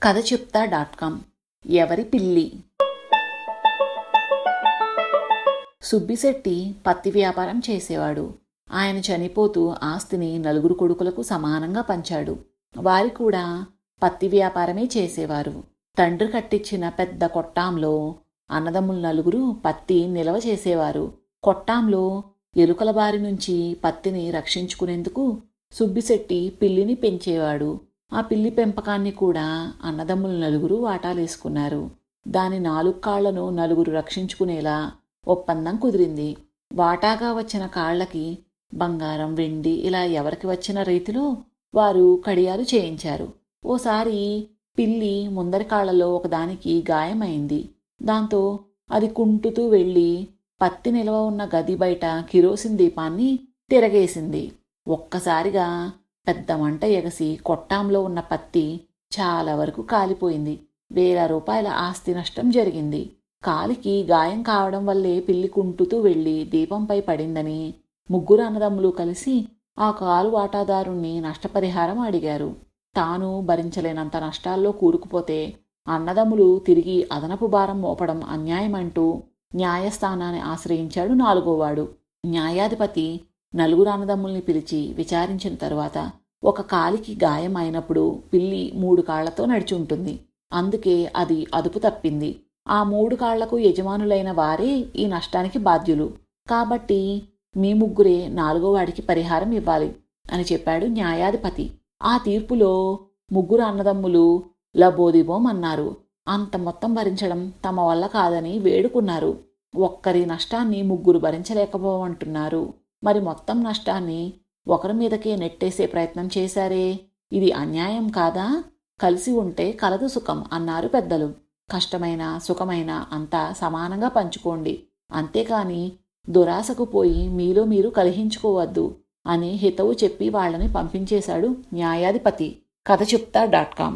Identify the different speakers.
Speaker 1: కథ చెప్తా dot com ఎవరి పిల్లి సుబ్బిశెట్టి పత్తి వ్యాపారం చేసేవాడు ఆయన చనిపోతూ ఆస్తిని నలుగురు కొడుకులకు సమానంగా పంచాడు వారి కూడా పత్తి వ్యాపారమే చేసేవారు తండ్రి కట్టించిన పెద్ద కొట్టాంలో అన్నదమ్ములు నలుగురు పత్తి నిల్వ చేసేవారు కొట్టాంలో ఎలుకల బారి నుంచి పత్తిని రక్షించుకునేందుకు సుబ్బిశెట్టి పిల్లిని పెంచేవాడు ఆ పిల్లి పెంపకాన్ని కూడా అన్నదమ్ములు నలుగురు వాటాలేసుకున్నారు దాని నాలుగు కాళ్లను నలుగురు రక్షించుకునేలా ఒప్పందం కుదిరింది వాటాగా వచ్చిన కాళ్లకి బంగారం వెండి ఇలా ఎవరికి వచ్చిన రీతిలో వారు కడియాలు చేయించారు ఓసారి పిల్లి ముందరి కాళ్లలో ఒకదానికి గాయమైంది దాంతో అది కుంటుతూ వెళ్ళి పత్తి నిల్వ ఉన్న గది బయట కిరోసిన్ దీపాన్ని తిరగేసింది ఒక్కసారిగా పెద్ద మంట ఎగసి కొట్టాంలో ఉన్న పత్తి చాలా వరకు కాలిపోయింది వేల రూపాయల ఆస్తి నష్టం జరిగింది కాలికి గాయం కావడం వల్లే పిల్లి కుంటుతూ వెళ్లి దీపంపై పడిందని ముగ్గురు అన్నదమ్ములు కలిసి ఆ కాలు వాటాదారుణ్ణి నష్టపరిహారం అడిగారు తాను భరించలేనంత నష్టాల్లో కూరుకుపోతే అన్నదమ్ములు తిరిగి అదనపు భారం మోపడం అన్యాయమంటూ న్యాయస్థానాన్ని ఆశ్రయించాడు నాలుగోవాడు న్యాయాధిపతి నలుగురు అన్నదమ్ముల్ని పిలిచి విచారించిన తరువాత ఒక కాలికి గాయం అయినప్పుడు పిల్లి మూడు కాళ్లతో నడిచి ఉంటుంది అందుకే అది అదుపు తప్పింది ఆ మూడు కాళ్లకు యజమానులైన వారే ఈ నష్టానికి బాధ్యులు కాబట్టి మీ ముగ్గురే నాలుగో వాడికి పరిహారం ఇవ్వాలి అని చెప్పాడు న్యాయాధిపతి ఆ తీర్పులో ముగ్గురు అన్నదమ్ములు లబోదిబోం అన్నారు అంత మొత్తం భరించడం తమ వల్ల కాదని వేడుకున్నారు ఒక్కరి నష్టాన్ని ముగ్గురు భరించలేకపోమంటున్నారు మరి మొత్తం నష్టాన్ని ఒకరి మీదకే నెట్టేసే ప్రయత్నం చేశారే ఇది అన్యాయం కాదా కలిసి ఉంటే కలదు సుఖం అన్నారు పెద్దలు కష్టమైన సుఖమైన అంతా సమానంగా పంచుకోండి అంతేకాని దురాశకు పోయి మీలో మీరు కలహించుకోవద్దు అని హితవు చెప్పి వాళ్ళని పంపించేశాడు న్యాయాధిపతి కథ చెప్తా డాట్ కామ్